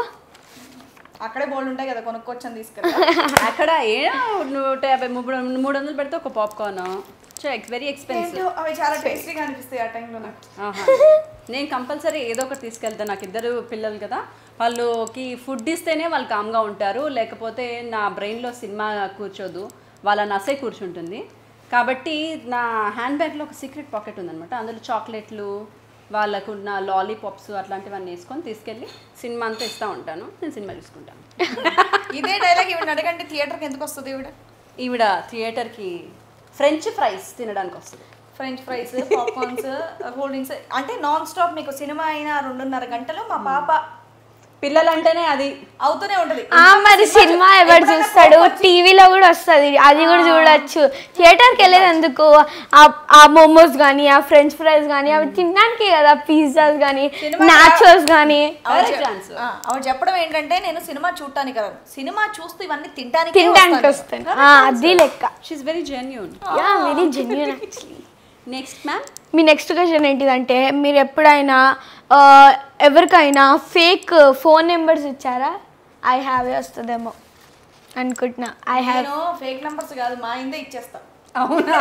అక్కడే బోల్డ్ ఉంటాయి కదా కొనుక్కొచ్చని తీసుకెళ్ళా అక్కడ ఏ నూట యాభై మూడు మూడు వందలు పెడితే ఒక పాప్కార్న్ వెరీ ఎక్స్పెన్సివ్ ఏంటో అవి చాలా టేస్టీగా అనిపిస్తాయి ఆ టైంలో నాకు నేను కంపల్సరీ ఏదో ఒకటి తీసుకెళ్తాను నాకు ఇద్దరు పిల్లలు కదా వాళ్ళకి ఫుడ్ ఇస్తేనే వాళ్ళు కామ్గా ఉంటారు లేకపోతే నా బ్రెయిన్లో సినిమా కూర్చోదు వాళ్ళ నసే కూర్చుంటుంది కాబట్టి నా హ్యాండ్ బ్యాగ్లో ఒక సీక్రెట్ పాకెట్ ఉందన్నమాట అందులో చాక్లెట్లు వాళ్ళకున్న లాలీపాప్స్ అట్లాంటివన్నీ వేసుకొని తీసుకెళ్ళి సినిమా అంతా ఇస్తూ ఉంటాను నేను సినిమా చూసుకుంటాను ఇదే డైలాగ్ ఇవి అడగండి థియేటర్కి ఎందుకు వస్తుంది ఈవిడ ఈవిడ థియేటర్కి ఫ్రెంచ్ ఫ్రైస్ తినడానికి వస్తుంది french fries popcorns cool drinks అంటే నాన్ స్టాప్ మీకు సినిమా అయినా రెండున్నర గంటలు మా పాప పిల్లలంటేనే అది అవుతూనే ఉంటది ఆ మరి సినిమా ఎవరు చూస్తాడు టీవీలో కూడా వస్తుంది అది కూడా చూడొచ్చు థియేటర్కి వెళ్ళేది ఎందుకు ఆ- ఆ మోమోస్ కానీ ఆ ఫ్రెంచ్ ఫ్రైస్ కానీ అవి తినడానికి కదా పిజ్జాస్ కానీ నాచోస్ కానీ ఆవిడ Correct చెప్- answer. ఆ, ఆవిడ చెప్పడం ఏంటంటే నేను సినిమా చూడటానికి కాదు సినిమా చూస్తూ ఇవన్నీ తినడానికి తినడానికి వస్తాను ఆ, అది లెక్క she's very genuine yeah very genuine actually next ma'am మీ నెక్స్ట్ క్వశ్చన్ ఏంటిదంటే మీరు ఎప్పుడైనా ఆ, ఎవరికైనా ఫేక్ ఫోన్ నెంబర్స్ ఇచ్చారా ఐ హ్యావ్ వస్తుందేమో అనుకుంటున్నా ఐ హ్యావ్ నేను ఫేక్ నంబర్స్ కాదు మా ఇందే ఇచ్చేస్తా అవునా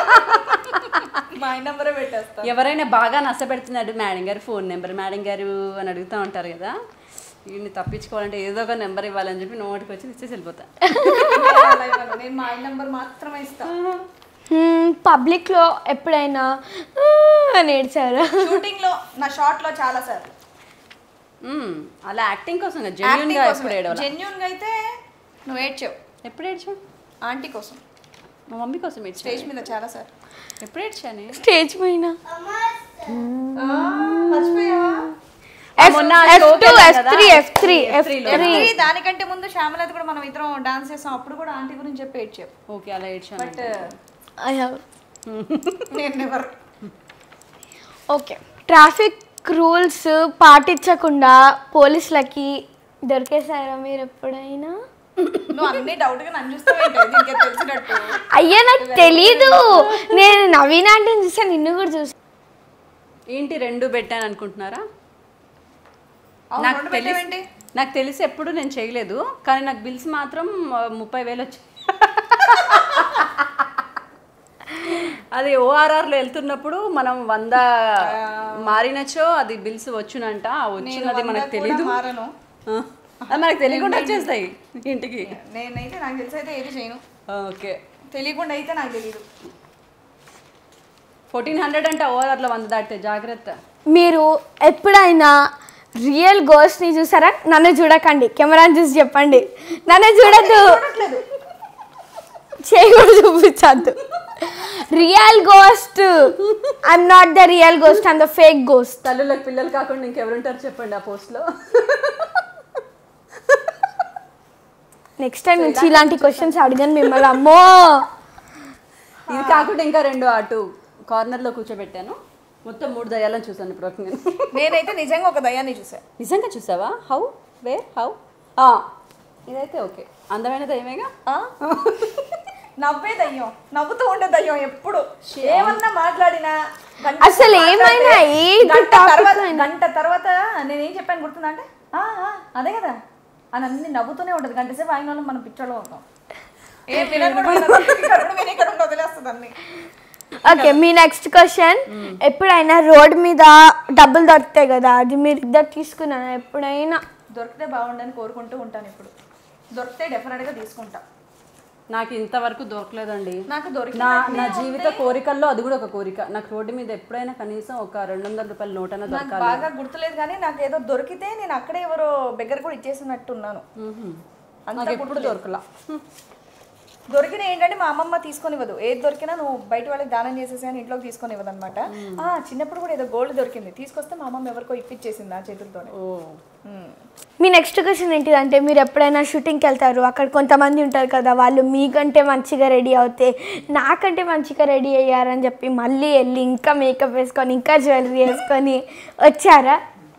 మా ఆయన నంబరే పెట్టేస్తా ఎవరైనా బాగా నష్టపెడుతున్నాడు మేడం గారు ఫోన్ నెంబర్ మేడం గారు అని అడుగుతూ ఉంటారు కదా వీడిని తప్పించుకోవాలంటే ఏదో ఒక నెంబర్ ఇవ్వాలని చెప్పి నోటికి వచ్చి ఇచ్చేసి వెళ్ళిపోతా నేను అలా ఇవ్వను. నేను మా ఆయన నంబర్ మాత్రమే ఇస్తా పబ్లిక్లో ఎప్పుడైనా "ఆ" అని ఏడ్చారా షూటింగ్ లో నా షార్ట్ లో చాలా సార్ మ్మ్. అలా యాక్టింగ్ కోసం జెన్యున్ గా ఎప్పుడు ఏడవాలి జెన్యున్ గా అయితే నువ్వు ఏడ్చావు ఎప్పుడు ఏడ్చా ఆంటీ కోసం మా మమ్మీ కోసం ఏడ్చా స్టేజ్ మీద చాలా సార్ ఎప్పుడు ఏడ్చానే స్టేజ్ పైన మర్చిపోయావా మొన్న ఎఫ్ showకి టూ వెళ్ళాం ఎఫ్ కదా, three F three F F3 లో. త్రీ ఇది దానికంటే ముందు శ్యామలత కూడా మనం ఇద్దరం డాన్స్ చేసాం అప్పుడు కూడా ఆంటీ గురించి చెప్పి ఏడ్చావు ఓకే అలా ఏడ్చాను బట్ ఐ హ్యావ్ నేను నెవర్ ఓకే ట్రాఫిక్ రూల్స్ పాటించకుండా పోలీసులకి దొరికేసారా మీరు ఎప్పుడైనా నువ్వు అన్ని డౌట్ గా నన్ను చూస్తావేంటి నీకే తెలిసినట్టు అయ్యా నాకు తెలీదు నేను నవీన అంటే చూసాను నిన్ను కూడా చూసాను ఏంటి రెండు పెట్టాను అనుకుంటున్నారా అవును, నాకు రెండు తెలిసి పెట్టావేంటి? నాకు తెలిసి ఎప్పుడు నేను చేయలేదు కానీ నాకు బిల్స్ మాత్రం ఆ, ముప్పై వేలు వచ్చాయి అది ఓఆర్ఆర్లో వెళ్తున్నప్పుడు మనం వంద మారినచో అది బిల్స్ వచ్చునంట ఆ వచ్చినది వంద మనకు కూడా తెలీదు మారను ఆ, అది మనకు తెలియకుండా వచ్చేస్తాయి ఇంటికి నేనైతే నాకు తెలిసి అయితే ఏది చేయను ఓకే తెలియకుండా అయితే నాకు తెలియదు ఫోర్టీన్ హండ్రెడ్ అంటే ఓఆర్ఆర్లో వంద దాటితే జాగ్రత్త మీరు ఎప్పుడైనా రియల్ గోస్ట్ని చూసారా నన్ను చూడకండి కెమెరాని చూసి చెప్పండి నన్ను చూడద్దు చేయి కూడా చూపించద్దు real ghost I'm not the real ghost I'm the fake ghost తల్లులకు పిల్లలు కాకుండా ఇంకెవరుంటారు చెప్పండి ఆ పోస్ట్లో నెక్స్ట్ టైం నుంచి ఇలాంటి క్వశ్చన్స్ అడిగాను మిమ్మల్ని అమ్మో ఇది కాకుండా ఇంకా రెండు అటు కార్నర్లో కూర్చోబెట్టాను మొత్తం మూడు దయ్యాలను చూసాను ఇప్పుడు వరకు నేను నేనైతే నిజంగా ఒక దయ్యాన్ని చూసా నిజంగా చూసావా హౌ వేర్ హౌ ఇదైతే ఓకే అందమైన దయ్యమేగా ఆ? నవ్వే దయ్యం నవ్వుతూ ఉండే దయ్యం ఎప్పుడు ఏమన్నా మాట్లాడినా గంట అసలు ఏమైనా మాట్లాడితే ఏ గంట topic తర్వాత అయినా. గంట తర్వాత నేనేం చెప్పాను గుర్తుందా అంటే "ఆ, ఆ, అదే కదా అని అన్ని నవ్వుతూనే ఉంటుంది గంట సేపు ఆయన వాళ్ళు మనం పిచ్చోళ్ళు అవుతాం ఏ వినను కూడా వినదు. ఇక్కడ ఉండి విని ఇక్కడ ఉండి వదిలేస్తుంది అన్ని ఓకే మీ నెక్స్ట్ క్వశ్చన్ ఎప్పుడైనా రోడ్ మీద డబ్బులు దొరుకుతాయి కదా అది మీరు ఇద్దరు తీసుకున్నారా ఎప్పుడైనా దొరికితే బాగుండని కోరుకుంటూ ఉంటాను ఇప్పుడు దొరికితే డెఫినెట్గా తీసుకుంటా నాకు ఇంతవరకు దొరకలేదండి నాకు దొరికి నా నా జీవిత కోరికల్లో అది కూడా ఒక కోరిక నాకు రోడ్డు మీద ఎప్పుడైనా కనీసం ఒక రెండు వందల రూపాయల నోట్ అన్న నాకు దొరకాలి బాగా గుర్తులేదు కానీ నాకు ఏదో దొరికితే నేను అక్కడే ఎవరో దగ్గర కూడా ఇచ్చేసినట్టున్నాను మ్మ్. అంత నాకు ఎప్పుడు దొరకలా దొరికిన ఏంటంటే మా అమ్మమ్మ తీసుకొని ఇవ్వదు ఏది దొరికినా నువ్వు బయట వాళ్ళకి దానం చేసేసి అని ఇంట్లోకి తీసుకొని ఇవ్వదు అనమాట చిన్నప్పుడు కూడా ఏదో గోల్డ్ దొరికింది తీసుకొస్తే మా అమ్మమ్మ ఎవరికో ఇప్పించేసింది ఆ చేతులతోనే ఓ ఉమ్. మీ నెక్స్ట్ క్వశ్చన్ ఏంటిదంటే మీరు ఎప్పుడైనా షూటింగ్కి వెళ్తారు అక్కడ కొంతమంది ఉంటారు కదా వాళ్ళు మీకంటే మంచిగా రెడీ అవుతే నాకంటే మంచిగా రెడీ అయ్యారని చెప్పి మళ్ళీ వెళ్ళి ఇంకా మేకప్ వేసుకొని ఇంకా జ్యువెలరీ వేసుకొని వచ్చారా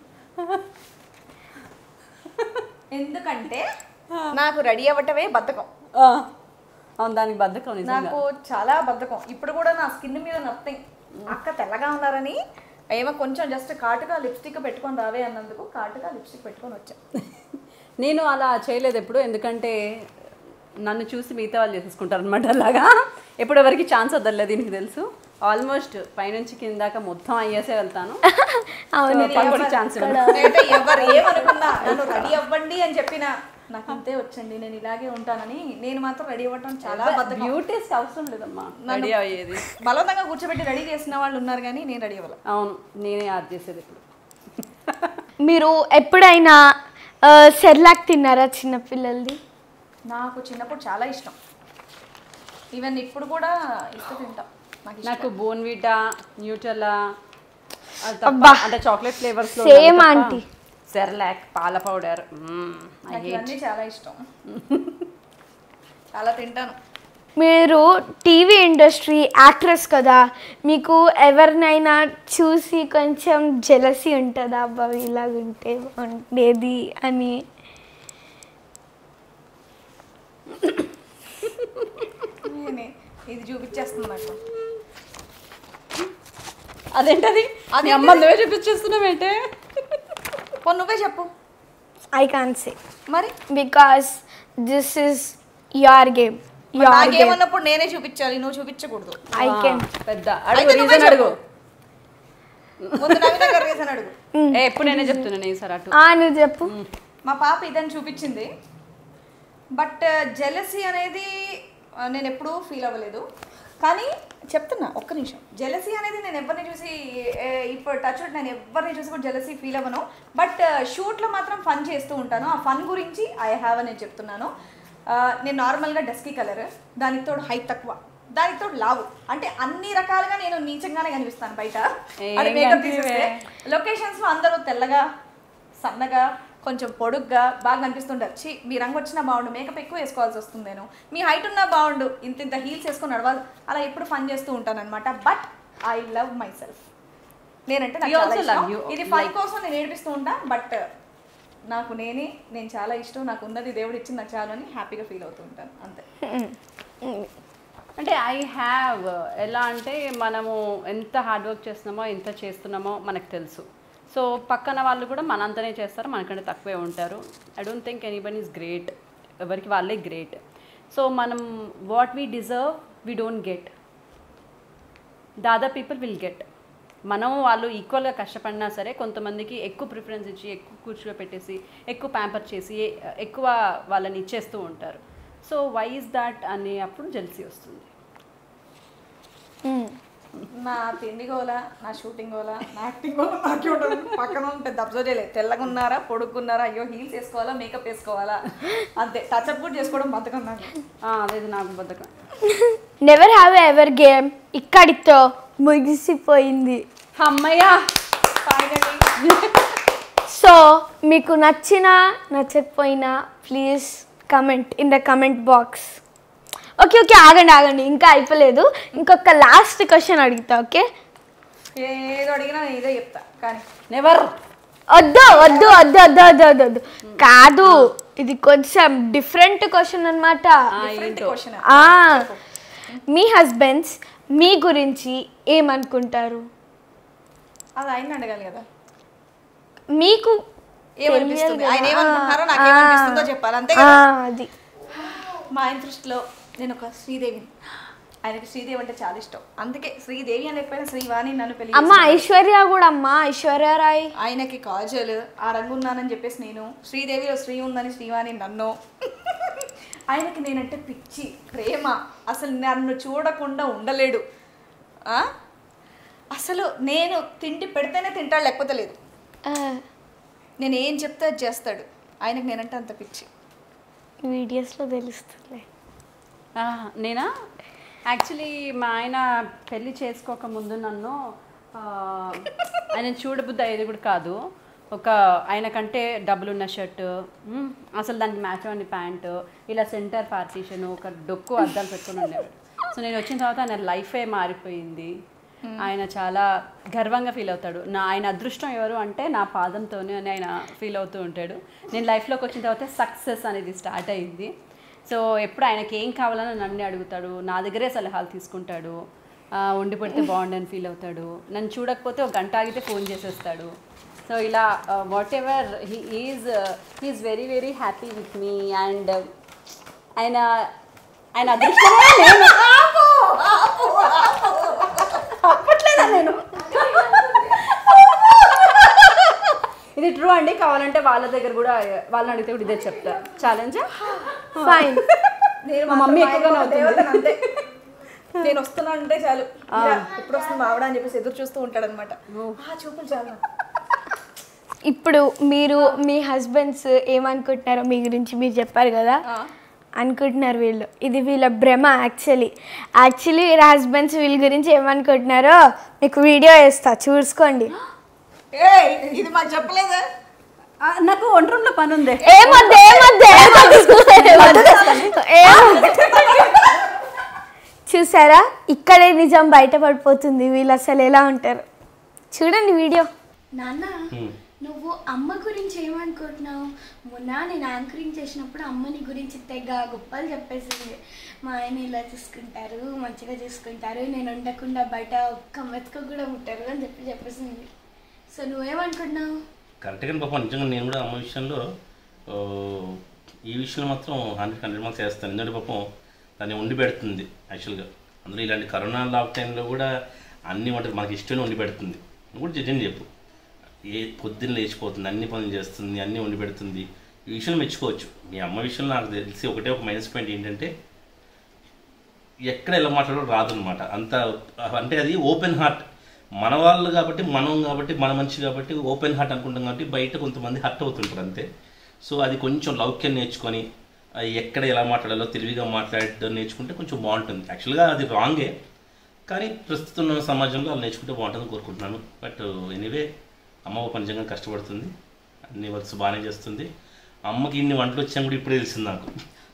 ఎందుకంటే నాకు రెడీ అవ్వటమే బద్ధకం ఆ. అవును దానికి బద్దకం నిజంగా నాకు చాలా బద్ధకం ఇప్పుడు కూడా నా స్కిన్ మీద నథింగ్ అక్క తెల్లగా ఉన్నారని ఏమో కొంచెం జస్ట్ కాటుగా లిప్స్టిక్ పెట్టుకొని రావే అన్నందుకు కాటుగా లిప్స్టిక్ పెట్టుకొని వచ్చా నేను అలా చేయలేదు ఎప్పుడు ఎందుకంటే నన్ను చూసి మిగతా వాళ్ళు చేసేసుకుంటారు అనమాట అలాగా ఎప్పుడు ఎవరికి ఛాన్స్ వద్దలేదు దీనికి తెలుసు ఆల్మోస్ట్ పైనుంచి కిందాక మొత్తం అయ్యేసే వెళ్తాను అవును పక్కడికి ఛాన్స్ నేనైతే ఎవరు ఏమనుకున్నా నన్ను రెడీ అవ్వండి అని చెప్పిన నాకు ఇంతే వచ్చండి నేను ఇలాగే ఉంటానని నేను మాత్రం రెడీ అవ్వటం చాలా బద్ధకం బ్యూటీస్ అవసరం లేదమ్మా రెడీ అయ్యేది బలవంతంగా కూర్చోబెట్టి రెడీ చేసిన వాళ్ళు ఉన్నారు కానీ నేను రెడీ అవ్వాలి అవును నేనే యాడ్ చేసేది ఇప్పుడు మీరు ఎప్పుడైనా సెర్లాక్ తిన్నారా చిన్నపిల్లలది నాకు చిన్నప్పుడు చాలా ఇష్టం ఈవెన్ ఇప్పుడు కూడా ఇష్టం తింటా నాకు ఇష్టం. నాకు బోన్విటా న్యూటెలా అబ్బా. అంటే chocolate flavours Same aunty. Cerelac పాల పౌడర్ నాకు ఇవన్నీ చాలా ఇష్టం చాలా తింటాను మీరు టీవీ ఇండస్ట్రీ యాక్ట్రెస్ కదా మీకు ఎవరినైనా చూసి కొంచెం జెలసీ ఉంటుందా అబ్బా ఇలాగుంటే ఉండేది అని నేనే ఇది చూపించేస్తుంది నాకు అదేంటది అది అమ్మ నువ్వే చూపించేస్తున్నావేంటే పో నువ్వే చెప్పు ఐ కాన్ సే మరి because this is your game మరి యువర్ గేమ్ నాకేమన్నప్పుడు నేనే చూపించాలి నువ్వు చూపించకూడదు ఐ కెన్ పెద్ద అడుగు అయితే నువ్వే రీజన్ అడుగు ముందు నవీన గారు రీజన్ అడుగు ఏ ఎప్పుడు నేనే చెప్తున్నాను ఈసారి అటు నువ్వు చెప్పు మా పాప ఇదని చూపించింది బట్ జెలసీ అనేది ఆ, నేను ఎప్పుడూ ఫీల్ అవ్వలేదు కానీ చెప్తున్నా ఒక్క నిమిషం జెలసీ అనేది నేను ఎవరిని చూసి ఏ, ఇప్పుడు టచ్ నేను ఎవరిని చూసి కూడా జెలసీ ఫీల్ అవ్వను బట్ షూట్లో మాత్రం ఫన్ చేస్తూ ఉంటాను ఆ ఫన్ గురించి ఐ హ్యావ్ అని చెప్తున్నాను ఆ, నేను నార్మల్గా డస్కీ కలర్ దానికి తోడు హైట్ తక్కువ దానికి తోడు లావు అంటే అన్ని రకాలుగా నేను నీచంగానే కనిపిస్తాను బయట ఏం అది మేకప్ కనిపివే? తీసేస్తే లొకేషన్స్లో అందరూ తెల్లగా సన్నగా కొంచెం పొడుగ్గా బాగా కనిపిస్తుంటారు ఛీ మీ రంగు వచ్చినా బాగుండు మేకప్ ఎక్కువ వేసుకోవాల్సి వస్తుంది నేను మీ హైట్ ఉన్నా బాగుండు ఇంత ఇంత హీల్స్ వేసుకొని నడవాలి అలా ఎప్పుడు ఫన్ చేస్తూ ఉంటాను అనమాట but I love myself నేనంటే నాకు We చాలా also ఇష్టం. love you. ఇది ఫన్ Like- కోసం నేను ఏడిపిస్తూ ఉంటా బట్ నాకు నేనే నేను చాలా ఇష్టం నాకు ఉన్నది దేవుడు ఇచ్చింది నాకు చాలు అని హ్యాపీగా ఫీల్ అవుతూ ఉంటాను అంతే అంటే ఐ హ్యావ్ ఎలా అంటే మనము ఎంత హార్డ్ వర్క్ చేస్తున్నామో ఎంత చేస్తున్నామో మనకు తెలుసు సో పక్కన వాళ్ళు కూడా మనంతనే చేస్తారు మనకంటే తక్కువే ఉంటారు ఐ డోంట్ థింక్ ఎనీబన్ ఈజ్ గ్రేట్ ఎవరికి వాళ్ళే గ్రేట్ సో మనం what we deserve we don't get the other people will get మనం వాళ్ళు ఈక్వల్గా కష్టపడినా సరే కొంతమందికి ఎక్కువ ప్రిఫరెన్స్ ఇచ్చి ఎక్కువ కూర్చోబెట్టేసి ఎక్కువ ప్యాంపర్ చేసి ఎక్కువ వాళ్ళని ఇచ్చేస్తూ ఉంటారు సో వై ఇస్ దాట్ అనే అప్పుడు జెల్సీ వస్తుంది నా తిండి గోల నా షూటింగ్ గోల నా యాక్టింగ్ గోల నాకే ఉంటుంది పక్కన వాళ్ళు పెద్ద అబ్జర్వ్ చేయలేదు తెల్లగా ఉన్నారా పొడుక్కున్నారా అయ్యో హీల్స్ వేసుకోవాలా మేకప్ వేసుకోవాలా అంతే టచ్అప్ కూడా చేసుకోవడం బతకం నాకు ఆ, అదేది నాకు బద్దకం నెవర్ హ్యావ్ ఎవర్ గేమ్ ఇక్కడితో ముగిసిపోయింది అమ్మయ్యా సో మీకు నచ్చిన నచ్చకపోయినా please comment in the comment box okay okay ఆగండి ఆగండి ఇంకా అయిపోలేదు ఇంకొక లాస్ట్ క్వశ్చన్ అడుగుతా ఓకే ఏదో అడిగినా నేను ఇదే చెప్తా కానీ నెవర్ వద్దు వద్దు వద్దు వద్దు వద్దు వద్దు వద్దు కాదు ఇది కొంచెం డిఫరెంట్ క్వశ్చన్ అనమాట డిఫరెంట్ క్వశ్చన్ మీ హస్బెండ్స్ మీ గురించి ఏమనుకుంటారు అది ఆయన అడగాలి కదా మీకు ఏమనిపిస్తుంది తెలియాలి ఆయన కదా. ఏమనుకుంటున్నారో నాకు ఆ. ఏమనిపిస్తుందో చెప్పాలి అంతే ఆ, కదా అది మా ఆయన దృష్టిలో నేను ఒక శ్రీదేవిని ఆయనకి శ్రీదేవి అంటే చాలా ఇష్టం అందుకే శ్రీదేవి అని లేకపోయినా శ్రీవాణి నన్ను పెళ్లి అమ్మ ఐశ్వర్య కూడా అమ్మ ఐశ్వర్య రాయ్ ఆయనకి కాజల్ ఆ రంగు ఉన్నానని చెప్పేసి నేను శ్రీదేవిలో శ్రీ ఉందని శ్రీవాణి నన్ను ఆయనకి నేనంటే పిచ్చి ప్రేమ అసలు నన్ను చూడకుండా ఉండలేడు ఆ? అసలు నేను తిండి పెడితేనే తింటాడు లేకపోతే లేదు ఆ, నేను ఏం చెప్తే అది చేస్తాడు ఆయనకి నేనంటే అంత పిచ్చి వీడియోస్లో తెలుస్తుంది ఆ, నేనా యాక్చువల్లీ మా ఆయన పెళ్లి చేసుకోక ముందు నన్ను ఆ, ఆయన చూడబుద్ధి అయ్యేది కూడా కాదు ఒక ఆయన కంటే డబ్బులున్న షర్ట్ అసలు దానికి మ్యాచ్ అవ్వని ప్యాంటు ఇలా సెంటర్ పార్టీషన్ ఒక డొక్కు అద్దాలు పెట్టుకుని ఉండేవాడు సో నేను వచ్చిన తర్వాత ఆయన లైఫే మారిపోయింది ఆయన చాలా గర్వంగా ఫీల్ అవుతాడు నా ఆయన అదృష్టం ఎవరు అంటే నా పాదంతోనే అని ఆయన ఫీల్ అవుతూ ఉంటాడు నేను లైఫ్లోకి వచ్చిన తర్వాత సక్సెస్ అనేది స్టార్ట్ అయింది సో ఎప్పుడు ఆయనకి ఏం కావాలని నన్ను అడుగుతాడు నా దగ్గరే సలహాలు తీసుకుంటాడు ఆ, వండి పెడితే బాగుండని ఫీల్ అవుతాడు నన్ను చూడకపోతే ఒక గంట ఆగితే ఫోన్ చేసేస్తాడు సో ఇలా whatever he is he's very very happy with మీ అండ్ ఆయన ఆయన అదృష్టమే నేను అప్పట్లేదా నేను ఇది ట్రూ అండి కావాలంటే వాళ్ళ దగ్గర కూడా వాళ్ళని అడిగితే కూడా ఇదే చెప్తా ఛాలెంజ్ ఫైన్ నేను మా మాత్రం మమ్మీ మా ఆయన ఎక్కువగా ఒక నవ్వుతుంది. దేవతను అంతే నేను వస్తున్నాను అంటే చాలు ఇలా, ఎప్పుడు వస్తుంది మా ఆవిడ అని చెప్పేసి ఎదురు చూస్తూ ఉంటాడు అనమాట ఆ చూపులు చాలు నాకు. ఇప్పుడు మీరు మీ హస్బెండ్స్ ఏమనుకుంటున్నారో మీ గురించి మీరు చెప్పారు కదా ఆ. అనుకుంటున్నారు వీళ్ళు ఇది వీళ్ళ భ్రమ యాక్చువల్లీ యాక్చువల్లీ వీళ్ళ హస్బెండ్స్ వీళ్ళ గురించి ఏమనుకుంటున్నారో మీకు వీడియో వేస్తా చూసుకోండి ఏయ్ ఇది మాకు చెప్పలేదా ఆ, నాకు ఒంటి రూమ్లో పని ఉంది ఏమొద్దు ఏమొద్దు ఏమొద్దు ఏమొద్దు. చూసారా ఇక్కడే నిజం బయటపడిపోతుంది వీళ్ళు అసలు ఎలా ఉంటారు చూడండి వీడియో నాన్న నువ్వు అమ్మ గురించి ఏమనుకుంటున్నావు మొన్న నేను యాంకరింగ్ చేసినప్పుడు అమ్మని గురించి తెగ గొప్పలు చెప్పేసింది మా ఆయన ఇలా చూసుకుంటారు మంచిగా చూసుకుంటారు నేను ఉండకుండా బయట ఒక్క మెతుక కూడా ఉంటారు అని చెప్పి చెప్పేసింది సో నువ్వేమనుకుంటున్నావు కరెక్ట్గా పాపం నిజంగా నేను కూడా అమ్మ విషయంలో ఆ, ఈ విషయంలో మాత్రం హండ్రెడ్ హండ్రెడ్ మార్క్స్ వేస్తాను ఎందుకంటే పాపం దాన్ని వండి పెడుతుంది యాక్చువల్గా అందులో ఇలాంటి కరోనా లాక్ టైంలో కూడా అన్ని వంటలు మనకి ఇష్టమే వండి పెడుతుంది నువ్వు కూడా జడ్జని చెప్పు ఏ పొద్దున్న లేచిపోతుంది అన్ని పనులు చేస్తుంది అన్నీ వండి పెడుతుంది ఈ విషయంలో మెచ్చుకోవచ్చు మీ అమ్మ విషయంలో నాకు తెలిసి ఒకటే ఒక మైనస్ పాయింట్ ఏంటంటే ఎక్కడ ఎలా మాట్లాడో రాదనమాట అంత అంటే అది ఓపెన్ హార్ట్ మన వాళ్ళు కాబట్టి మనం కాబట్టి మన మనిషి కాబట్టి ఓపెన్ హార్ట్ అనుకుంటాం కాబట్టి బయట కొంతమంది హర్ట్ అవుతుంటారు అంతే సో అది కొంచెం లౌక్యం నేర్చుకొని ఆ ఎక్కడ ఎలా మాట్లాడాలో తెలివిగా మాట్లాడడం నేర్చుకుంటే కొంచెం బాగుంటుంది యాక్చువల్గా అది రాంగే కానీ ప్రస్తుతం ఉన్న సమాజంలో అది నేర్చుకుంటే బాగుంటుందని కోరుకుంటున్నాను బట్ ఎనీవే అమ్మ ఒక నిజంగా కష్టపడుతుంది అన్ని వర్క్స్ బాగానే చేస్తుంది అమ్మకి ఇన్ని వంటలు వచ్చాను కూడా ఇప్పుడే తెలిసింది నాకు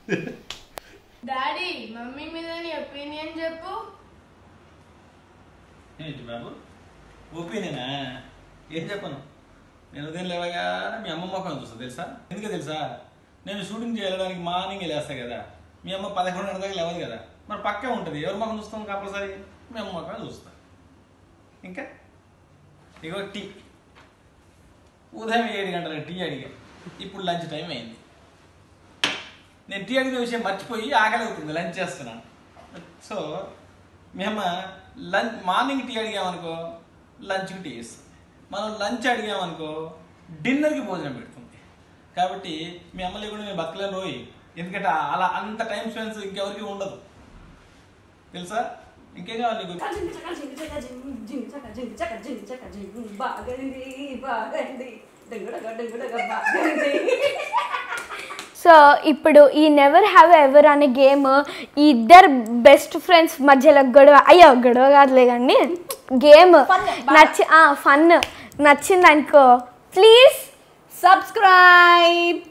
డాడీ మమ్మీ మీద నీ ఒపీనియన్ చెప్పు ఏంటి బాబు ఒపీనియనా ఏం చెప్పను నేను ఉదయం లేవగానే మీ అమ్మ మొక్కను చూస్తాను తెలుసా ఎందుకు తెలుసా నేను షూటింగ్ చేయడానికి మార్నింగ్ లేస్తా కదా మీ అమ్మ పదకొండు గంటల దాకా లేవదు కదా మరి పక్కే ఉంటుంది ఎవరి మొక్కం చూస్తాం కంపల్సరీ మీ అమ్మ మొక్కను చూస్తా ఇంకా ఇగో టీ ఉదయం ఏడు గంటలకు టీ అడిగా ఇప్పుడు లంచ్ టైం అయింది నేను టీ అడిగిన విషయం మర్చిపోయి ఆకలి అవుతుంది లంచ్ చేస్తున్నాను సో మీ అమ్మ లంచ్ మార్నింగ్ టీ అడిగామనుకో లంచ్కి టీ ఇస్తుంది మనం లంచ్ అడిగామనుకో డిన్నర్కి భోజనం పెడుతుంది కాబట్టి మీ అమ్మ లేకుండా నేను బతకలేను రోయి ఎందుకంటే అలా అంత టైం స్పెన్స్ ఇంకెవరికి ఉండదు తెలుసా ఇంకేం కావాలి నీకు బాగండి బాగండి డంగుడగ డంగుడగ బాగండి సో ఇప్పుడు ఈ నెవర్ హ్యావ్ ఎవర్ అనే గేమ్ ఈ ఇద్దరు బెస్ట్ ఫ్రెండ్స్ మధ్యలో గొడవ అయ్యో గొడవ కాదులే కానీ గేమ్ నచ్చి ఫన్ నచ్చింది అనుకో ప్లీజ్ సబ్స్క్రైబ్